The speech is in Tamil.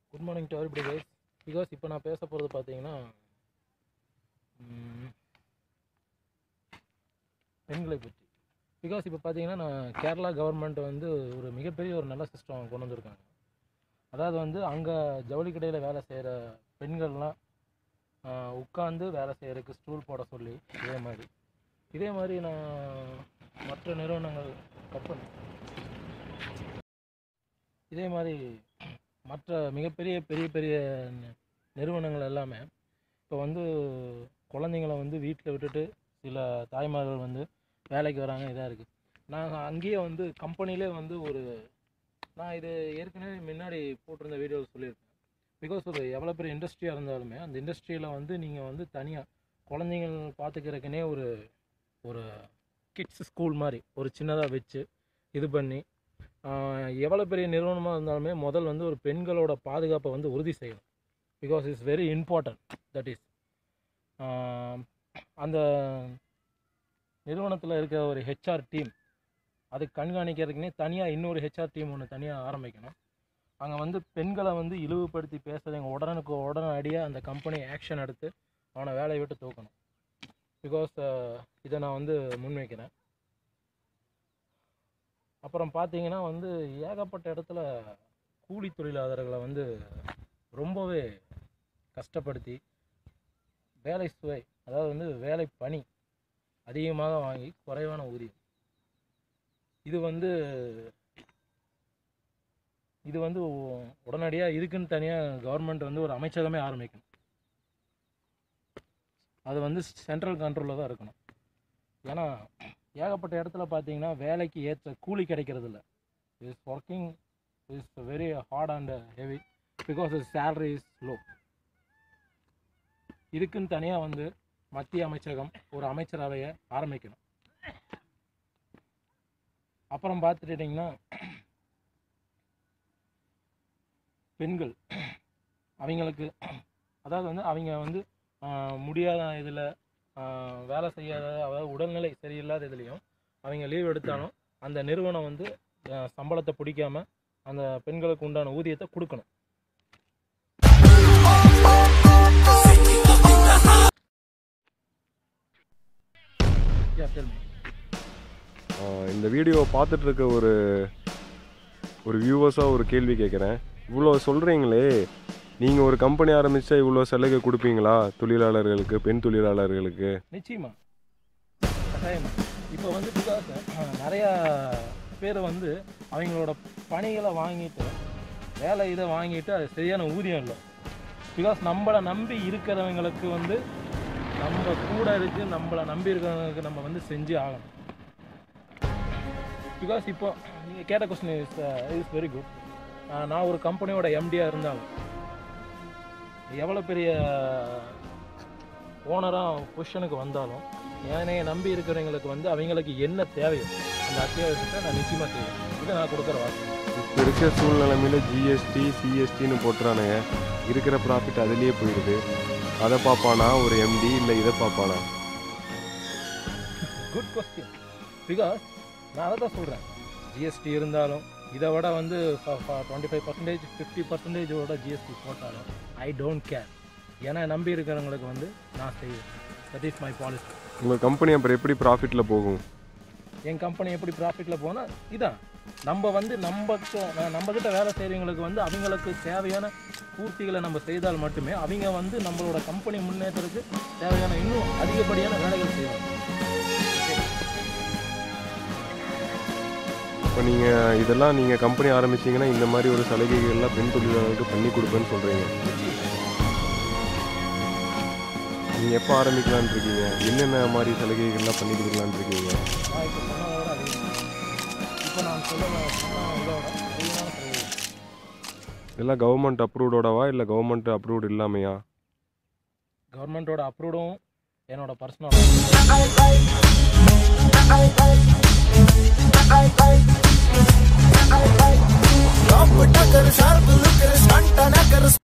Good morning to everybody guys because இப்போ நான் பேச போகிறது பார்த்தீங்கன்னா ம், பெண்களை பற்றி பிகாஸ் இப்போ பார்த்தீங்கன்னா நான் கேரளா கவர்மெண்ட் வந்து ஒரு மிகப்பெரிய ஒரு நல்ல சிஸ்டம் கொண்டு வந்திருக்காங்க அதாவது வந்து அங்கே ஜவுளி கடையில் வேலை செய்கிற பெண்கள்லாம் உட்காந்து வேலை செய்கிறதுக்கு ஸ்டூல் போட சொல்லி இதே மாதிரி இதே மாதிரி நான் மற்ற நிறுவனங்கள் கற்பனை இதே மாதிரி மற்ற மிகப்பெரிய பெரிய பெரிய நி- நிறுவனங்கள் எல்லாமே இப்போ வந்து குழந்தைங்கள வந்து வீட்டில் விட்டுட்டு சில தாய்மார்கள் வந்து வேலைக்கு வராங்க இதாக இருக்குது நாங்கள் அங்கேயே வந்து கம்பெனிலே வந்து ஒரு நான் இது ஏற்கனவே முன்னாடி போட்டிருந்த வீடியோவில் சொல்லியிருக்கேன் பிகாஸ் ஒரு எவ்வளோ பெரிய இண்டஸ்ட்ரியாக இருந்தாலுமே அந்த இண்டஸ்ட்ரியில் வந்து நீங்கள் வந்து தனியாக குழந்தைங்கள் பார்த்துக்கிறதுக்குனே ஒரு ஒரு கிட்ஸ் ஸ்கூல் மாதிரி ஒரு சின்னதாக வச்சு இது பண்ணி எவ்வளோ பெரிய நிறுவனமாக இருந்தாலுமே முதல் வந்து ஒரு பெண்களோட பாதுகாப்பை வந்து உறுதி செய்யணும் because it's very important that is அந்த நிறுவனத்தில் இருக்கிற ஒரு ஹெச்ஆர் டீம் அது கண்காணிக்கிறதுக்குனே தனியாக இன்னொரு ஹெச்ஆர் டீம் ஒன்று தனியாக ஆரம்பிக்கணும் அங்கே வந்து பெண்களை வந்து இழிவுபடுத்தி பேசுறவங்க உடனுக்கு உடனடியாக அந்த கம்பெனி ஆக்ஷன் எடுத்து அவனை வேலையை விட்டு தூக்கணும் பிகாஸ் இதை நான் வந்து முன்வைக்கிறேன் அப்புறம் பார்த்தீங்கன்னா வந்து ஏகப்பட்ட இடத்துல கூலி தொழிலாளர்களை வந்து ரொம்பவே கஷ்டப்படுத்தி வேலை சுவை அதாவது வந்து வேலை பணி அதிகமாக வாங்கி குறைவான ஊதியம் இது வந்து இது வந்து உடனடியாக இதுக்குன்னு தனியாக கவர்மெண்ட் வந்து ஒரு அமைச்சகமே ஆரம்பிக்கணும் அது வந்து சென்ட்ரல் கண்ட்ரோலில் தான் இருக்கணும் ஏன்னா ஏகப்பட்ட இடத்துல பார்த்தீங்கன்னா வேலைக்கு ஏற்ற கூலி கிடைக்கிறது இல்லை is working is very hard and heavy because is salary is low இதுக்குன்னு தனியாக வந்து மத்திய அமைச்சகம் ஒரு அமைச்சரவையை ஆரம்பிக்கணும் அப்புறம் பார்த்துட்டிங்கன்னா பெண்கள் அவங்களுக்கு அதாவது வந்து அவங்க வந்து ஆஹ், முடியாத இதில் வேலை செய்யாத அதாவது உடல்நிலை சரியில்லாத இதுலேயும் அவங்க லீவ் எடுத்தாலும் அந்த நிறுவனம் வந்து ஆஹ், சம்பளத்தை பிடிக்காம அந்த பெண்களுக்கு உண்டான ஊதியத்தை கொடுக்கணும் Yeah, tell me. ஆஹ் இந்த வீடியோவை பார்த்துட்டு இருக்க ஒரு ஒரு வியூவர்ஸாக ஒரு கேள்வி கேட்குறேன் இவ்வளோ சொல்கிறீங்களே நீங்கள் ஒரு கம்பெனி ஆரம்பித்தா இவ்வளோ சலுகை கொடுப்பீங்களா தொழிலாளர்களுக்கு பெண் தொழிலாளர்களுக்கு நிச்சயமா கட்டாயமா இப்போ வந்து பிகாஸ் நிறையா பேர் வந்து அவங்களோட பணிகளை வாங்கிட்டு வேலை இதை வாங்கிட்டு அது சரியான ஊதியம் இல்லை பிகாஸ் நம்மளை நம்பி இருக்கிறவங்களுக்கு வந்து நம்ம கூட இருக்கு நம்மளை நம்பி இருக்கிறவங்களுக்கு நம்ம வந்து செஞ்சு ஆகணும் பிகாஸ் இப்போ நீங்கள் கேட்ட question is is very good நான் ஒரு கம்பெனியோட எம்டியாக இருந்தாலும் எவ்வளோ பெரிய ஓனராக பொசிஷனுக்கு வந்தாலும் என்னைய நம்பி இருக்கிறவங்களுக்கு வந்து அவங்களுக்கு என்ன தேவையோ அந்த அத்தியாவசியத்தை நான் நிச்சயமாக செய்வேன் இது நான் கொடுக்குற வார்த்தை இப்போ இருக்கிற சூழ்நிலைமையில ஜிஎஸ்டி சிஎஸ்டின்னு போட்டுறானுங்க இருக்கிற ப்ராஃபிட் அதுலேயே போயிடுது அதை பார்ப்பானா ஒரு எம்டி இல்லை இதை பார்ப்பானா குட் கொஸ்டின் பிகாஸ் நான் அதை தான் சொல்கிறேன் ஜிஎஸ்டி இருந்தாலும் இதை விட வந்து டுவெண்ட்டி ஃபைவ் பர்சன்டேஜ் ஃபிஃப்டி பர்சன்டேஜோட ஜிஎஸ்டி போட்டாலும் ஐ டோன்ட் கேர் ஏன்னா நம்பி இருக்கிறவங்களுக்கு வந்து நான் செய்வேன் தட் இஸ் மை பாலிசி உங்கள் கம்பெனி அப்புறம் எப்படி ப்ராஃபிட்டில் போகும் என் கம்பெனி எப்படி ப்ராஃபிட்டில் போனால் இதான் நம்ம வந்து நம்ம நம்ம கிட்ட வேலை செய்கிறவங்களுக்கு வந்து அவங்களுக்கு தேவையான பூர்த்திகளை நம்ம செய்தால் மட்டுமே அவங்க வந்து நம்மளோட கம்பெனி முன்னேற்றத்துக்கு தேவையான இன்னும் அதிகப்படியான வேலைகள் செய்வாங்க இப்போ நீங்கள் இதெல்லாம் நீங்கள் கம்பெனி ஆரம்பிச்சீங்கன்னா இந்த மாதிரி ஒரு சலுகைகள்லாம் பெண் தொழிலாளர்களுக்கு பண்ணி கொடுப்பேன்னு சொல்கிறீங்க நீங்கள் எப்போ ஆரம்பிக்கலான்னு இருக்கீங்க என்னென்ன மாதிரி சலுகைகள்லாம் பண்ணி கொடுக்கலான்னு இருக்கீங்க நான் இப்போ சொன்னதோட அதிகம் இப்போ நான் சொல்ல சொன்ன இதோட அதிகமான செலவு இதெல்லாம் கவர்மெண்ட் அப்ரூவ்டோடவா இல்லை கவர்மெண்ட் அப்ரூவ்டு இல்லாமையா கவர்மெண்ட்டோட அப்ரூவ்டும் என்னோட பர்சனல் टॉप टकर शार्प लुकर स्टंट न कर